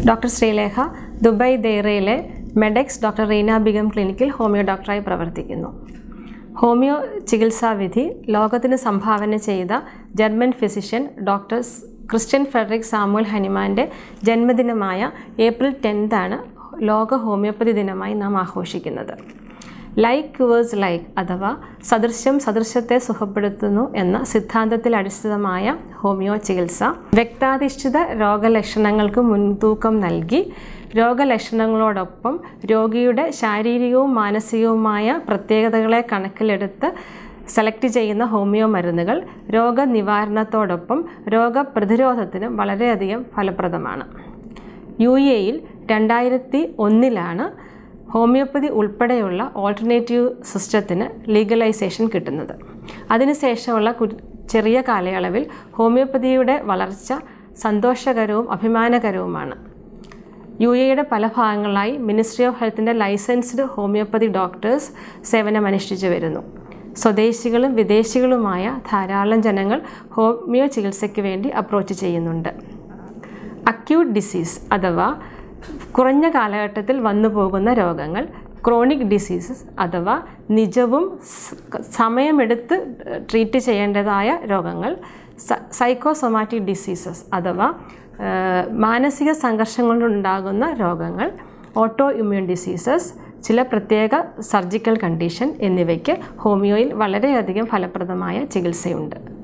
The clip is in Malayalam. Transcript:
ഡോക്ടർ ശ്രീലേഖ ദുബായ് ദേറയിലെ മെഡെക്സ് ഡോക്ടർ റീന ബിഗം ക്ലിനിക്കിൽ ഹോമിയോ ഡോക്ടറായി പ്രവർത്തിക്കുന്നു ഹോമിയോ ചികിത്സാവിധി ലോകത്തിന് സംഭാവന ചെയ്ത ജർമ്മൻ ഫിസിഷ്യൻ ഡോക്ടർ സ് ക്രിസ്ത്യൻ ഫെഡറിക് സാമുവൽ ഹനിമാൻ്റെ ജന്മദിനമായ ഏപ്രിൽ ടെൻത്താണ് ലോക ഹോമിയോപ്പതി ദിനമായി നാം ആഘോഷിക്കുന്നത് ലൈക്ക് വേഴ്സ് ലൈക്ക് അഥവാ സദൃശ്യം സദൃശ്യത്തെ സുഖപ്പെടുത്തുന്നു എന്ന സിദ്ധാന്തത്തിൽ അടിസ്ഥിതമായ ഹോമിയോ ചികിത്സ വ്യക്താധിഷ്ഠിത രോഗലക്ഷണങ്ങൾക്ക് മുൻതൂക്കം നൽകി രോഗലക്ഷണങ്ങളോടൊപ്പം രോഗിയുടെ ശാരീരികവും മാനസികവുമായ പ്രത്യേകതകളെ കണക്കിലെടുത്ത് സെലക്ട് ചെയ്യുന്ന ഹോമിയോ മരുന്നുകൾ രോഗനിവാരണത്തോടൊപ്പം രോഗപ്രതിരോധത്തിനും വളരെയധികം ഫലപ്രദമാണ് യു എയിൽ രണ്ടായിരത്തി ഒന്നിലാണ് ഹോമിയോപ്പതി ഉൾപ്പെടെയുള്ള ഓൾട്ടർനേറ്റീവ് സിസ്റ്റത്തിന് ലീഗലൈസേഷൻ കിട്ടുന്നത് അതിനുശേഷമുള്ള കു ചെറിയ കാലയളവിൽ ഹോമിയോപ്പതിയുടെ വളർച്ച സന്തോഷകരവും അഭിമാനകരവുമാണ് യു എയുടെ പല ഭാഗങ്ങളിലായി മിനിസ്ട്രി ഓഫ് ഹെൽത്തിൻ്റെ ലൈസൻസ്ഡ് ഹോമിയോപ്പതി ഡോക്ടേഴ്സ് സേവനമനുഷ്ഠിച്ചു വരുന്നു സ്വദേശികളും വിദേശികളുമായ ധാരാളം ജനങ്ങൾ ഹോമിയോ ചികിത്സയ്ക്ക് വേണ്ടി അപ്രോച്ച് ചെയ്യുന്നുണ്ട് അക്യൂട്ട് ഡിസീസ് അഥവാ കുറഞ്ഞ കാലഘട്ടത്തിൽ വന്നു പോകുന്ന രോഗങ്ങൾ ക്രോണിക് ഡിസീസസ് അഥവാ നിജവും സമയമെടുത്ത് ട്രീറ്റ് ചെയ്യേണ്ടതായ രോഗങ്ങൾ സൈക്കോസൊമാറ്റിക് ഡിസീസസ് അഥവാ മാനസിക സംഘർഷങ്ങൾ കൊണ്ടുണ്ടാകുന്ന രോഗങ്ങൾ ഓട്ടോ ഇമ്മ്യൂൺ ഡിസീസസ് ചില പ്രത്യേക സർജിക്കൽ കണ്ടീഷൻ എന്നിവയ്ക്ക് ഹോമിയോയിൽ വളരെയധികം ഫലപ്രദമായ ചികിത്സയുണ്ട്